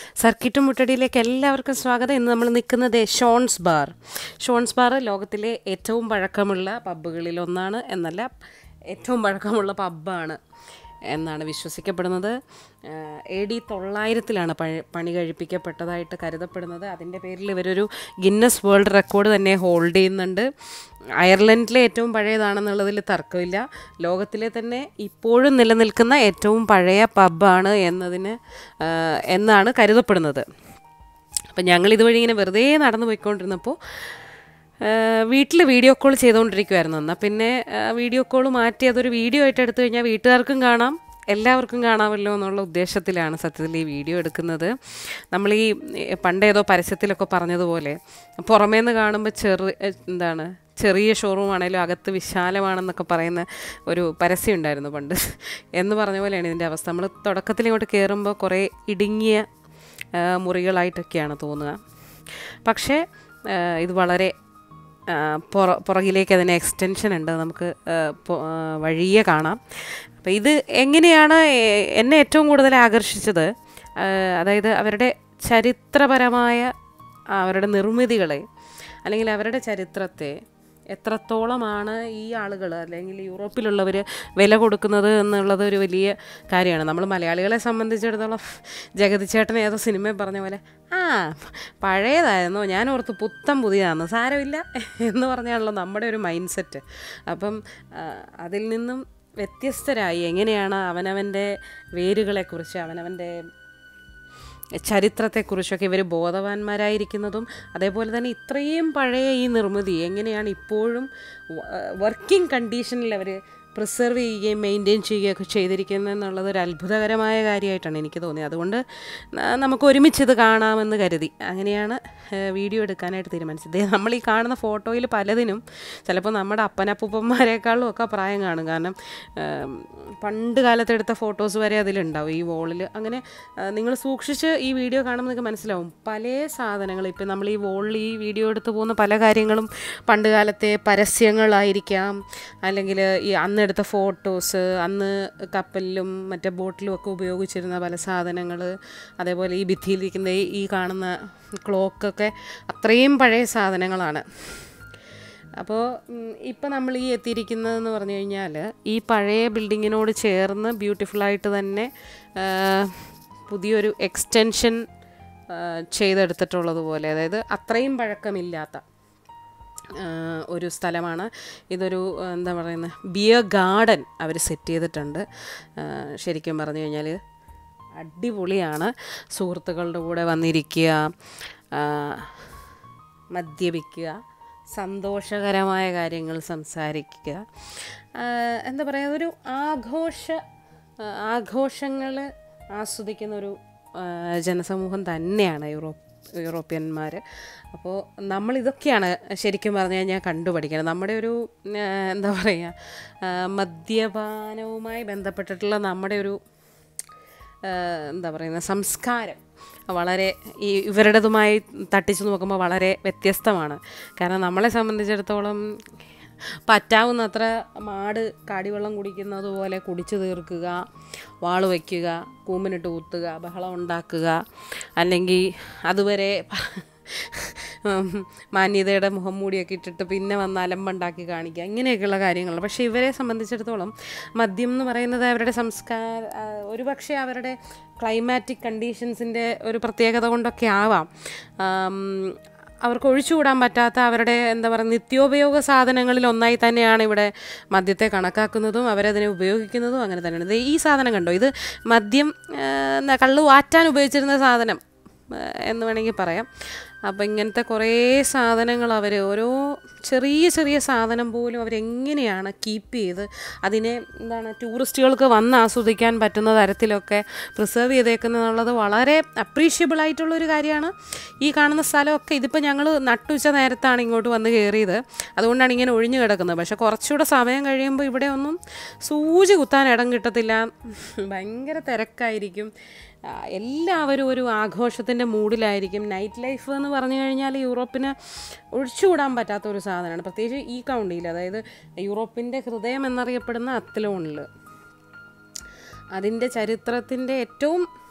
circuit മുട്ടടിയിലേക്ക് എല്ലാവർക്കും സ്വാഗതം ഇന്ന് നമ്മൾ നിൽക്കുന്നത് ഷോൺസ് ബാർ ഷോൺസ് ബാർ ലോകത്തിലെ ഏറ്റവും പഴക്കമുള്ള പബ്ബുകളിൽ ഒന്നാണ് എന്നല്ല ഏറ്റവും പഴക്കമുള്ള പബ്ബാണ് എന്നാണ് വിശ്വസിക്കപ്പെടുന്നത് എ ഡി തൊള്ളായിരത്തിലാണ് പഴ പണി കഴിപ്പിക്കപ്പെട്ടതായിട്ട് കരുതപ്പെടുന്നത് അതിൻ്റെ പേരിൽ ഇവരൊരു ഗിന്നസ് വേൾഡ് റെക്കോർഡ് തന്നെ ഹോൾഡ് ചെയ്യുന്നുണ്ട് അയർലൻഡിലെ ഏറ്റവും പഴയതാണെന്നുള്ളതിൽ തർക്കമില്ല ലോകത്തിലെ തന്നെ ഇപ്പോഴും നിലനിൽക്കുന്ന ഏറ്റവും പഴയ പബ്ബാണ് എന്നതിന് ആ, എന്നാണ് കരുതപ്പെടുന്നത് അപ്പം ഞങ്ങൾ ഇതുവഴി ഇങ്ങനെ വെറുതെ നടന്നു പോയിക്കൊണ്ടിരുന്നപ്പോൾ വീട്ടിൽ വീഡിയോ കോൾ ചെയ്തുകൊണ്ടിരിക്കുമായിരുന്നു എന്നാൽ പിന്നെ ആ, വീഡിയോ കോൾ മാറ്റി അതൊരു വീഡിയോ ആയിട്ട് എടുത്തു കഴിഞ്ഞാൽ വീട്ടുകാർക്കും കാണാം എല്ലാവർക്കും കാണാമല്ലോ എന്നുള്ള ഉദ്ദേശത്തിലാണ് സത്യത്തിൽ ഈ വീഡിയോ എടുക്കുന്നത് നമ്മൾ ഈ ഏ, പണ്ട് ഏതോ പരസ്യത്തിലൊക്കെ പറഞ്ഞതുപോലെ പുറമേ നിന്ന് കാണുമ്പോൾ ചെറു ഏ, എന്താണ് ചെറിയ ഷോറൂം ആണെങ്കിലും അകത്ത് വിശാലമാണെന്നൊക്കെ പറയുന്ന ഒരു പരസ്യം ഉണ്ടായിരുന്നു പണ്ട് എന്ന് പറഞ്ഞ പോലെയാണ് ഇതിൻ്റെ അവസ്ഥ നമ്മൾ തുടക്കത്തിൽ ഇങ്ങോട്ട് കയറുമ്പോൾ കുറേ ഇടുങ്ങിയ ആ, മുറികളായിട്ടൊക്കെയാണ് തോന്നുക പക്ഷേ ആ, ഇത് വളരെ ആ, പുറ പുറകിലേക്ക് അതിന് എക്സ്റ്റൻഷൻ ഉണ്ട് നമുക്ക് ആ, പൊ- ആ, വഴിയെ കാണാം അപ്പോൾ ഇത് എങ്ങനെയാണ് എ- എന്നെ ഏറ്റവും കൂടുതൽ ആകർഷിച്ചത് ആ, അതായത് അവരുടെ ചരിത്രപരമായ അവരുടെ നിർമ്മിതികളെ അല്ലെങ്കിൽ അവരുടെ ചരിത്രത്തെ എത്രത്തോളമാണ് ഈ ആളുകൾ അല്ലെങ്കിൽ യൂറോപ്പിലുള്ളവർ വില കൊടുക്കുന്നത് എന്നുള്ളത് ഒരു വലിയ കാര്യമാണ് നമ്മൾ മലയാളികളെ സംബന്ധിച്ചിടത്തോളം ജഗതി ചേട്ടൻ ഏതോ സിനിമയിൽ പറഞ്ഞ പോലെ ആ പഴയതായിരുന്നോ ഞാൻ ഓർത്ത് പുത്തം പുതിയതാണെന്ന് സാരമില്ല എന്ന് പറഞ്ഞാണല്ലോ നമ്മുടെ ഒരു മൈൻഡ് സെറ്റ് അപ്പം ആ, അതിൽ നിന്നും വ്യത്യസ്തരായി എങ്ങനെയാണ് അവനവൻ്റെ വേരുകളെക്കുറിച്ച് അവനവൻ്റെ ചരിത്രത്തെക്കുറിച്ചൊക്കെ ഇവർ ബോധവാന്മാരായിരിക്കുന്നതും അതേപോലെ തന്നെ ഇത്രയും പഴയ ഈ നിർമ്മിതി എങ്ങനെയാണ് ഇപ്പോഴും വർക്കിംഗ് കണ്ടീഷനിൽ അവർ പ്രിസർവ് ചെയ്യുകയും മെയിൻറ്റെയിൻ ചെയ്യുകയൊക്കെ ചെയ്തിരിക്കുന്നത് എന്നുള്ളത് ഒരു അത്ഭുതകരമായ കാര്യമായിട്ടാണ് എനിക്ക് തോന്നിയത് അതുകൊണ്ട് ന- നമുക്ക് ഒരുമിച്ച് ഇത് കാണാമെന്ന് കരുതി അങ്ങനെയാണ് ഏഹ്, വീഡിയോ എടുക്കാനായിട്ട് തീരുമാനിച്ചത് ദേ നമ്മൾ ഈ കാണുന്ന ഫോട്ടോയിൽ പലതിനും ചിലപ്പോൾ നമ്മുടെ അപ്പനപ്പൂപ്പന്മാരെക്കാളും ഒക്കെ പ്രായം കാണും കാരണം ഏം, പണ്ട് കാലത്തെടുത്ത ഫോട്ടോസ് വരെ അതിലുണ്ടാവും ഈ വോളിൽ അങ്ങനെ നിങ്ങൾ സൂക്ഷിച്ച് ഈ വീഡിയോ കാണുമ്പോൾ നിങ്ങൾക്ക് മനസ്സിലാവും പല സാധനങ്ങൾ ഇപ്പം നമ്മൾ ഈ വോളിൽ ഈ വീഡിയോ എടുത്ത് പോകുന്ന പല കാര്യങ്ങളും പണ്ട് കാലത്തെ പരസ്യങ്ങളായിരിക്കാം അല്ലെങ്കിൽ ഈ അന്നെടുത്ത ഫോട്ടോസ് അന്ന് കപ്പലിലും മറ്റേ ബോട്ടിലും ഒക്കെ ഉപയോഗിച്ചിരുന്ന പല സാധനങ്ങൾ അതേപോലെ ഈ ഭിത്തിയിലിരിക്കുന്ന ഈ- ഈ കാണുന്ന ക്ലോക്കൊക്കെ അത്രയും പഴയ സാധനങ്ങളാണ് അപ്പോൾ ഇപ്പം നമ്മൾ ഈ എത്തിയിരിക്കുന്നതെന്ന് പറഞ്ഞു കഴിഞ്ഞാൽ ഈ പഴയ ബിൽഡിങ്ങിനോട് ചേർന്ന് ബ്യൂട്ടിഫുള്ളായിട്ട് തന്നെ ആ, പുതിയൊരു എക്സ്റ്റൻഷൻ ചെയ്തെടുത്തിട്ടുള്ളത് പോലെ അതായത് അത്രയും പഴക്കമില്ലാത്ത ആ, ഒരു സ്ഥലമാണ് ഇതൊരു ആ, എന്താ പറയുന്നത് ബിയർ ഗാർഡൻ അവർ സെറ്റ് ചെയ്തിട്ടുണ്ട് ആ, ശരിക്കും പറഞ്ഞു കഴിഞ്ഞാൽ അടിപൊളിയാണ് സുഹൃത്തുക്കളുടെ കൂടെ വന്നിരിക്കുക ആ, മദ്യപിക്കുക സന്തോഷകരമായ കാര്യങ്ങൾ സംസാരിക്കുക ആ, എന്താ പറയുക ഒരു ആഘോഷ ആഘോഷങ്ങൾ ആസ്വദിക്കുന്ന ഒരു ആ, ജനസമൂഹം തന്നെയാണ് യൂറോപ്പ് യൂറോപ്യന്മാർ അപ്പോൾ നമ്മൾ ഇതൊക്കെയാണ് ശരിക്കും പറഞ്ഞു കഴിഞ്ഞാൽ കണ്ടുപഠിക്കണം നമ്മുടെ ഒരു ആ, എന്താ പറയുക ആ, മദ്യപാനവുമായി ബന്ധപ്പെട്ടിട്ടുള്ള നമ്മുടെ ഒരു ആ, എന്താ പറയുന്ന സംസ്കാരം വളരെ ഈ ഇവരുടേതുമായി തട്ടിച്ചു നോക്കുമ്പോൾ വളരെ വ്യത്യസ്തമാണ് കാരണം നമ്മളെ സംബന്ധിച്ചിടത്തോളം പറ്റാവുന്നത്ര മാട് കാടിവെള്ളം കുടിക്കുന്നത് പോലെ കുടിച്ചു തീർക്കുക വാള് വയ്ക്കുക കൂമ്പിനിട്ട് കുത്തുക ബഹളം ഉണ്ടാക്കുക അല്ലെങ്കിൽ അതുവരെ ഉം, മാന്യതയുടെ മുഖം മൂടിയൊക്കെ ഇട്ടിട്ട് പിന്നെ വന്ന് അലമ്പുണ്ടാക്കി കാണിക്കുക ഇങ്ങനെയൊക്കെയുള്ള കാര്യങ്ങൾ പക്ഷേ ഇവരെ സംബന്ധിച്ചിടത്തോളം മദ്യം എന്ന് പറയുന്നത് അവരുടെ സംസ്കാര ആ, ഒരുപക്ഷെ അവരുടെ ക്ലൈമാറ്റിക് കണ്ടീഷൻസിൻ്റെ ഒരു പ്രത്യേകത കൊണ്ടൊക്കെ ആവാം ആം, അവർക്ക് ഒഴിച്ചുകൂടാൻ പറ്റാത്ത അവരുടെ എന്താ പറയുക നിത്യോപയോഗ സാധനങ്ങളിൽ ഒന്നായി തന്നെയാണ് ഇവിടെ മദ്യത്തെ കണക്കാക്കുന്നതും അവരതിനെ ഉപയോഗിക്കുന്നതും അങ്ങനെ തന്നെയാണ് ദേ ഈ സാധനം കണ്ടോ ഇത് മദ്യം ആ, എന്താ കള്ളു വാറ്റാൻ ഉപയോഗിച്ചിരുന്ന സാധനം ആ, എന്ന് വേണമെങ്കിൽ പറയാം അപ്പോൾ ഇങ്ങനത്തെ കുറേ സാധനങ്ങൾ അവർ ഓരോ ചെറിയ ചെറിയ സാധനം പോലും അവരെങ്ങനെയാണ് കീപ്പ് ചെയ്ത് അതിനെ എന്താണ് ടൂറിസ്റ്റുകൾക്ക് വന്ന് ആസ്വദിക്കാൻ പറ്റുന്ന തരത്തിലൊക്കെ പ്രിസർവ് ചെയ്തേക്കുന്നുള്ളത് വളരെ അപ്രീഷ്യബിൾ ആയിട്ടുള്ളൊരു കാര്യമാണ് ഈ കാണുന്ന സ്ഥലമൊക്കെ ഇതിപ്പോൾ ഞങ്ങൾ നട്ടുച്ച നേരത്താണ് ഇങ്ങോട്ട് വന്ന് കയറിയത് അതുകൊണ്ടാണ് ഇങ്ങനെ ഒഴിഞ്ഞു കിടക്കുന്നത് പക്ഷേ കുറച്ചുകൂടെ സമയം കഴിയുമ്പോൾ ഇവിടെ ഒന്നും സൂചി കുത്താൻ ഇടം കിട്ടത്തില്ല ഭയങ്കര തിരക്കായിരിക്കും ആ, എല്ലാവരും ഒരു ആഘോഷത്തിൻ്റെ മൂഡിലായിരിക്കും നൈറ്റ് ലൈഫ് എന്ന് പറഞ്ഞു കഴിഞ്ഞാൽ യൂറോപ്പിന് ഒഴിച്ചുകൂടാൻ പറ്റാത്ത ഒരു സാധനമാണ് പ്രത്യേകിച്ച് ഈ കൗണ്ടിയിൽ അതായത് യൂറോപ്പിൻ്റെ ഹൃദയം എന്നറിയപ്പെടുന്ന അത്തലോണിൽ അതിൻ്റെ ചരിത്രത്തിൻ്റെ ഏറ്റവും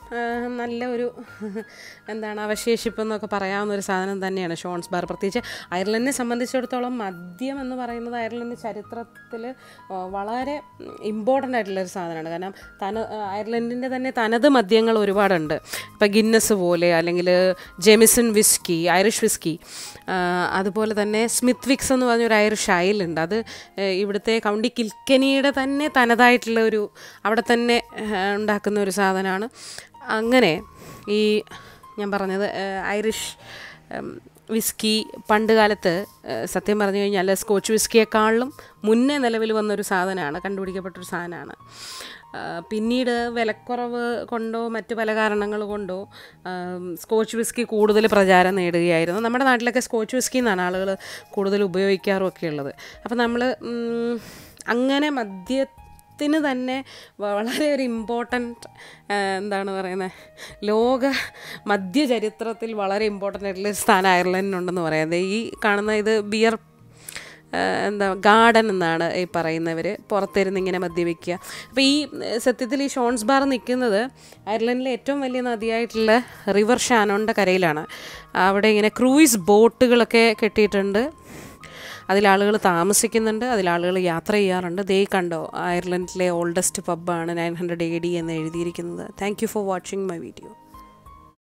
ആ, നല്ല ഒരു എന്താണ് അവശേഷിപ്പ് എന്നൊക്കെ പറയാവുന്ന ഒരു സാധനം തന്നെയാണ് ഷോൺസ് ബാർ പ്രത്യേകിച്ച് അയർലൻഡിനെ സംബന്ധിച്ചിടത്തോളം മദ്യം എന്ന് പറയുന്നത് അയർലൻഡ് ചരിത്രത്തിൽ വളരെ ഇമ്പോർട്ടൻ്റ് ആയിട്ടുള്ളൊരു സാധനമാണ് കാരണം തന അയർലൻഡിൻ്റെ തന്നെ തനത് മദ്യങ്ങൾ ഒരുപാടുണ്ട് ഇപ്പം ഗിന്നസ് പോലെ അല്ലെങ്കിൽ ജെമിസൺ വിസ്കി ഐറിഷ് വിസ്കി ആ, അതുപോലെ തന്നെ സ്മിത്ത് വിക്സ് എന്ന് പറഞ്ഞൊരു ഐറിഷ് അയലുണ്ട് അത് ഏഹ്, ഇവിടുത്തെ കൗണ്ടി കിൽക്കനിയുടെ തന്നെ തനതായിട്ടുള്ള ഒരു അവിടെ തന്നെ ഏഹ്, ഉണ്ടാക്കുന്ന ഒരു സാധനമാണ് അങ്ങനെ ഈ ഞാൻ പറഞ്ഞത് ഏഹ്, ഐറിഷ് ഉം, വിസ്കി പണ്ട് കാലത്ത് ഏഹ്, സത്യം പറഞ്ഞു കഴിഞ്ഞാൽ സ്കോച്ച് വിസ്കിയെക്കാളിലും മുന്നേ നിലവിൽ വന്നൊരു സാധനമാണ് കണ്ടുപിടിക്കപ്പെട്ടൊരു സാധനമാണ് ആ, പിന്നീട് വിലക്കുറവ് കൊണ്ടോ മറ്റു പല കാരണങ്ങൾ കൊണ്ടോ ആം, സ്കോച്ച് വിസ്കി കൂടുതൽ പ്രചാരം നേടുകയായിരുന്നു നമ്മുടെ നാട്ടിലൊക്കെ സ്കോച്ച് വിസ്കി എന്നാണ് ആളുകൾ കൂടുതൽ ഉപയോഗിക്കാറും ഒക്കെ ഉള്ളത് അപ്പോൾ നമ്മൾ അങ്ങനെ മദ്യത്തിന് തന്നെ വ- വളരെ ഒരു ഇമ്പോർട്ടൻറ്റ് എന്താണ് പറയുന്നത് ലോക മദ്യചരിത്രത്തിൽ വളരെ ഇമ്പോർട്ടൻ്റ് ആയിട്ടുള്ള ഒരു സ്ഥാനം അയർലൻഡിനുണ്ടെന്ന് പറയുന്നത് ഈ കാണുന്ന ഇത് ബിയർ ഏഹ് എന്താ ഗാർഡൻ എന്നാണ് ഈ പറയുന്നവർ പുറത്തിരുന്ന് ഇങ്ങനെ മദ്യപിക്കുക അപ്പോൾ ഈ ഏഹ് സത്യത്തിൽ ഈ ഷോൺസ് ബാർ നിൽക്കുന്നത് അയർലൻഡിലെ ഏറ്റവും വലിയ നദിയായിട്ടുള്ള റിവർ ഷാനോണിൻ്റെ കരയിലാണ് അവിടെ ഇങ്ങനെ ക്രൂയിസ് ബോട്ടുകളൊക്കെ കെട്ടിയിട്ടുണ്ട് അതിലാളുകൾ താമസിക്കുന്നുണ്ട് അതിലാളുകൾ യാത്ര ചെയ്യാറുണ്ട് ദേ കണ്ടോ അയർലൻഡിലെ ഓൾഡസ്റ്റ് പബ്ബാണ് നയൻ ഹൺഡ്രഡ് എ ഡി എന്ന് എഴുതിയിരിക്കുന്നത് thank you for watching my video